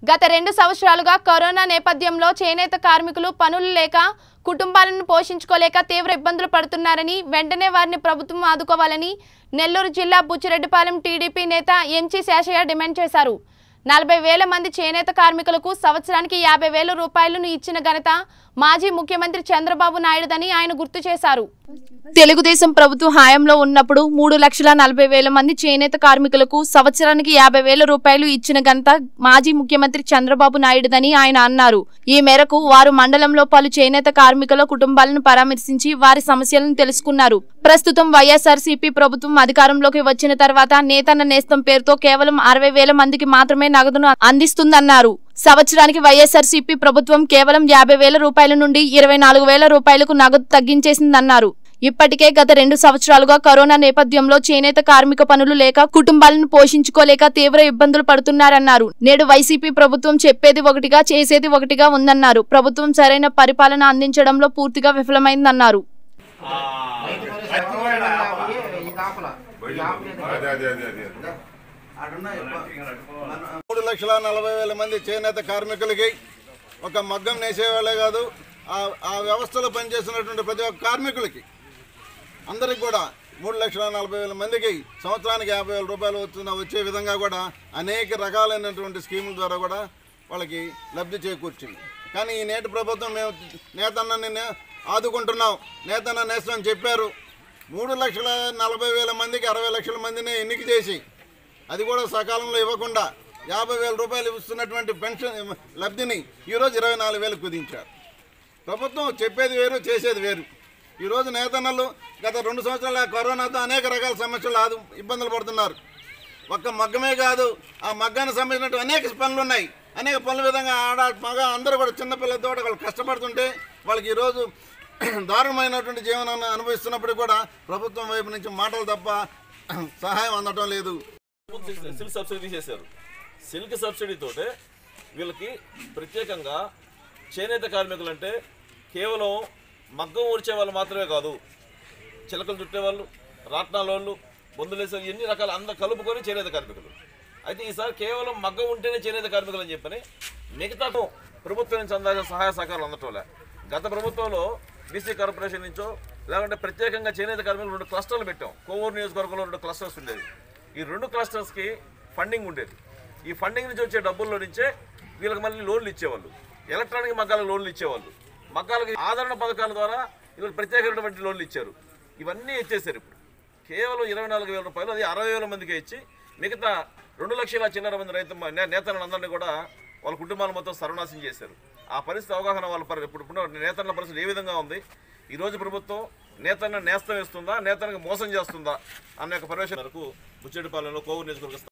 గత రెండు సంవత్సరాలుగా కరోనా నేపథ్యంలో చేనేత కార్మికులు పనులు లేక కుటుంబాలను పోషించుకోలేక తీవ్ర ఇబ్బందులు పడుతున్నారని వెంటనే వారిని ప్రభుత్వం ఆదుకోవాలని నెల్లూరు జిల్లా బుచ్చిరెడ్డిపాలెం టీడీపీ నేత ఎంచి శేషయ్య డిమాండ్ చేశారు నలభై వేల మంది చేనేత కార్మికులకు సంవత్సరానికి యాభై వేల రూపాయలను ఇచ్చిన ఘనత మాజీ ముఖ్యమంత్రి చంద్రబాబు నాయుడుదని ఆయన గుర్తు చేశారు తెలుగుదేశం ప్రభుత్వం హయాంలో ఉన్నప్పుడు మూడు లక్షల నలభై వేల మంది చేనేత కార్మికులకు సంవత్సరానికి యాభై వేల రూపాయలు ఇచ్చిన ఘనత మాజీ ముఖ్యమంత్రి చంద్రబాబు నాయుడుదని ఆయన అన్నారు ఈ మేరకు వారు మండలంలో పలు చేనేత కార్మికుల కుటుంబాలను పరామర్శించి వారి సమస్యలను తెలుసుకున్నారు ప్రస్తుతం వైఎస్ఆర్సీపీ ప్రభుత్వం అధికారంలోకి వచ్చిన తర్వాత నేతన్న నేస్తం పేరుతో కేవలం అరవై వేల మందికి మాత్రమే నగదును అందిస్తుందన్నారు సంవత్సరానికి వైఎస్ఆర్సీపీ ప్రభుత్వం కేవలం యాభై వేల రూపాయల నుండి ఇరవై నాలుగు వేల రూపాయలకు నగదు తగ్గించేసిందన్నారు ఇప్పటికే గత రెండు సంవత్సరాలుగా కరోనా నేపథ్యంలో చేనేత కార్మిక పనులు లేక కుటుంబాలను పోషించుకోలేక తీవ్ర ఇబ్బందులు పడుతున్నారన్నారు నేడు వైసీపీ ప్రభుత్వం చెప్పేది ఒకటిగా చేసేది ఒకటిగా ఉందన్నారు ప్రభుత్వం సరైన పరిపాలన అందించడంలో పూర్తిగా విఫలమైందన్నారు అదే అదే అదే అదే మూడు లక్షల నలభై వేల మంది చేనేత కార్మికులకి ఒక మగ్గం నేసేవాళ్ళే కాదు ఆ ఆ వ్యవస్థలో పనిచేస్తున్నటువంటి ప్రతి ఒక్క కార్మికులకి అందరికి కూడా మూడు లక్షల నలభై వేల మందికి సంవత్సరానికి యాభై వేల రూపాయలు వస్తున్న వచ్చే విధంగా కూడా అనేక రకాలైనటువంటి స్కీముల ద్వారా కూడా వాళ్ళకి లబ్ధి చేకూర్చింది కానీ ఈ నేటి ప్రభుత్వం మేము నేతన్నని నే- ఆదుకుంటున్నాం నేతన్న నేస్తం అని చెప్పారు మూడు లక్షల నలభై వేల మందికి అరవై లక్షల మందిని ఎన్నిక చేసి అది కూడా సకాలంలో ఇవ్వకుండా యాభై వేల రూపాయలు ఇస్తున్నటువంటి పెన్షన్ లబ్ధిని ఈరోజు ఇరవై నాలుగు వేలు కుదించారు ప్రభుత్వం చెప్పేది వేరు చేసేది వేరు ఈరోజు నేతన్నలు గత రెండు సంవత్సరాల కరోనాతో అనేక రకాల సమస్యలు ఆదు ఇబ్బందులు పడుతున్నారు ఒక్క మగ్గమే కాదు ఆ మగ్గానికి సంబంధించినట్టు అనేక పనులు ఉన్నాయి అనేక పనుల విధంగా ఆడ మగ అందరూ కూడా చిన్నపిల్లలతో వాళ్ళు కష్టపడుతుంటే వాళ్ళకి ఈరోజు దారుణమైనటువంటి జీవనాన్ని అనుభవిస్తున్నప్పుడు కూడా ప్రభుత్వం వైపు నుంచి మాటలు తప్ప సహాయం అందటం లేదు సిల్క్ సబ్సిడీ తీసేశారు సిల్క్ సబ్సిడీ తోటే వీళ్ళకి ప్రత్యేకంగా చేనేత కార్మికులు అంటే కేవలం మగ్గం ఊడ్చే వాళ్ళు మాత్రమే కాదు చిలకలు చుట్టేవాళ్ళు రాట్నాల వాళ్ళు బొందులేసే ఎన్ని రకాల అందరు కలుపుకొని చేనేత కార్మికులు అయితే ఈసారి కేవలం మగ్గం ఉంటేనే చేనేత కార్మికులు అని చెప్పని మిగతా ప్రభుత్వం నుంచి అందాల్సిన సహాయ సహకారాలు అందటంలే గత ప్రభుత్వంలో బీసీ కార్పొరేషన్ నుంచో లేకుంటే ప్రత్యేకంగా చేనేత కార్మికులు రెండు క్లస్టర్లు పెట్టాం కోవూరు నియోజకవర్గంలో రెండు క్లస్టర్స్ ఉండేది ఈ రెండు క్లస్టర్స్కి ఫండింగ్ ఉండేది ఈ ఫండింగ్ నుంచి వచ్చే డబ్బుల్లో నుంచే వీళ్ళకి మళ్ళీ లోన్లు ఇచ్చేవాళ్ళు ఎలక్ట్రానిక్ మగ్గాలకు లోన్లు ఇచ్చేవాళ్ళు మగ్గాలకి ఆదరణ పథకాల ద్వారా వీళ్ళు ప్రత్యేకమైనటువంటి లోన్లు ఇచ్చారు ఇవన్నీ ఇచ్చేసారు ఇప్పుడు కేవలం ఇరవై నాలుగు వేల రూపాయలు అది అరవై వేల మందికి ఇచ్చి మిగతా రెండు లక్షల చిల్లర మంది రైతు నే- నేతలందరినీ కూడా వాళ్ళ కుటుంబాలు మొత్తం సర్వనాశం చేశారు ఆ పరిస్థితి అవగాహన వాళ్ళ పరి ఇప్పుడు ఇప్పుడు నేతన్న పరిస్థితి ఏ విధంగా ఉంది ఈ రోజు ప్రభుత్వం నేతన్న నేస్తం వేస్తుందా నేతన్నకి మోసం చేస్తుందా అనే ఒక పర్యవేక్షణ వరకు బుచ్చెడిపాలెంలో కోవూరు నియోజకవర్గ